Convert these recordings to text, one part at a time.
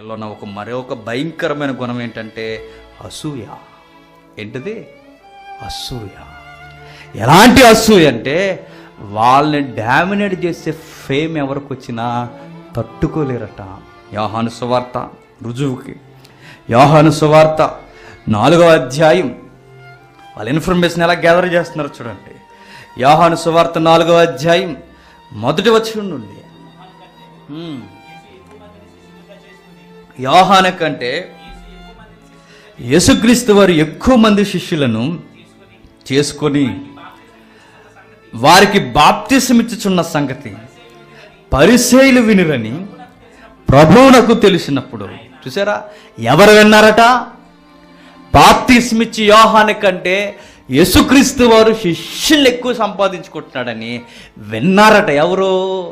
వీళ్ళలో ఉన్న ఒక మరొక భయంకరమైన గుణం ఏంటంటే అసూయ ఏంటిది అసూయ ఎలాంటి అసూయ అంటే వాళ్ళని డామినేట్ చేసే ఫేమ్ ఎవరికి వచ్చినా తట్టుకోలేరట యోహాను సువార్త రుజువుకి యోహాను సువార్త నాలుగవ అధ్యాయం వాళ్ళ ఇన్ఫర్మేషన్ ఎలా గ్యాదర్ చేస్తున్నారు చూడండి యోహాను సువార్త నాలుగవ అధ్యాయం మొదటి వచ్చి నుండి హ్మ్. యోహాను కంటే యేసుక్రీస్తు వారు ఎక్కువ మంది శిష్యులను చేసుకొని వారికి బాప్తిసమిచ్చుచున్న సంగతి పరిశైలు వినురని ప్రభువునకు తెలిసినప్పుడు చూసారా ఎవరు విన్నారట బాప్తిస్మిచ్చి యోహాని కంటే యేసుక్రీస్తు వారు శిష్యులు ఎక్కువ సంపాదించుకుంటున్నాడని విన్నారట ఎవరు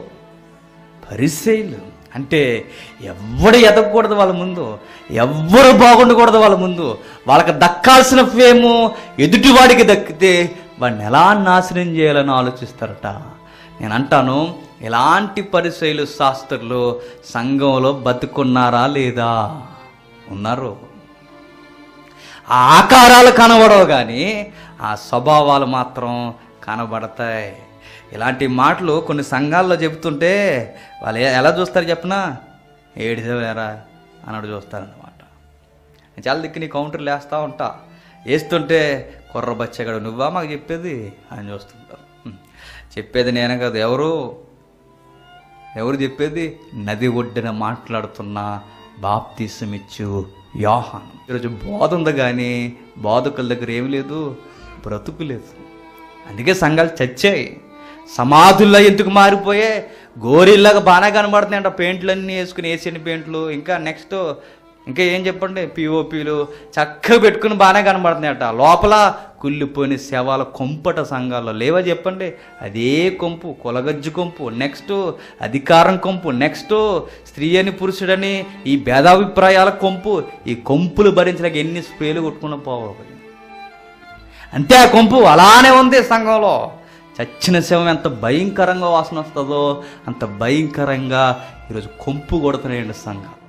పరిశైలు అంటే ఎవడు ఎదగకూడదు వాళ్ళ ముందు ఎవ్వరు బాగుండకూడదు వాళ్ళ ముందు వాళ్ళకి దక్కాల్సిన ఫేము ఎదుటివాడికి దక్కితే వాడిని ఎలా నాశనం చేయాలని ఆలోచిస్తారట నేను అంటాను ఇలాంటి పరిశైలు శాస్త్రులు సంఘంలో బతుకున్నారా లేదా ఉన్నారు ఆ ఆకారాలు కనబడవు కానీ ఆ స్వభావాలు మాత్రం కనబడతాయి ఇలాంటి మాటలు కొన్ని సంఘాల్లో చెబుతుంటే వాళ్ళు ఎ- ఎలా చూస్తారు చెప్పనా ఏడిసేవారా అన్నాడు చూస్తారన్నమాట నేను చాలా దిక్కు నీ కౌంటర్లు వేస్తూ ఉంటా వేస్తుంటే కుర్ర బచ్చగాడు నువ్వా మాకు చెప్పేది అని చూస్తుంటారు హ్మ్. చెప్పేది నేనే కాదు ఎవరు ఎవరు చెప్పేది నది ఒడ్డున మాట్లాడుతున్న బాప్తీసమిచ్చు యోహాను ఈరోజు బోధ ఉంది కానీ బోధకుల దగ్గర ఏమి లేదు బ్రతుకు లేదు అందుకే సంఘాలు చచ్చాయి సమాధుల్లో ఎందుకు మారిపోయే గోరిల్లాగా బాగానే కనబడుతున్నాయంట పెయింట్లు అన్నీ వేసుకుని ఏసియన్ పెయింట్లు ఇంకా నెక్స్ట్ ఇంకా ఏం చెప్పండి పిఓపిలు చక్కగా పెట్టుకుని బాగానే కనబడుతున్నాయట లోపల కుళ్ళిపోయిన శవాల కొంపట సంఘాల్లో లేవా చెప్పండి అదే కొంపు కొలగజ్జు కొంపు నెక్స్ట్ అధికారం కొంపు నెక్స్ట్ స్త్రీ అని పురుషుడని ఈ భేదాభిప్రాయాల కొంపు ఈ కొంపులు భరించలేక ఎన్ని స్ప్రేలు కొట్టుకున్న పోవాలి అంతే ఆ కొంపు అలానే ఉంది సంఘంలో చచ్చిన శవం ఎంత భయంకరంగా వాసన వస్తుందో అంత భయంకరంగా ఈరోజు కొంపు కొడుతున్నాయండి సంఘం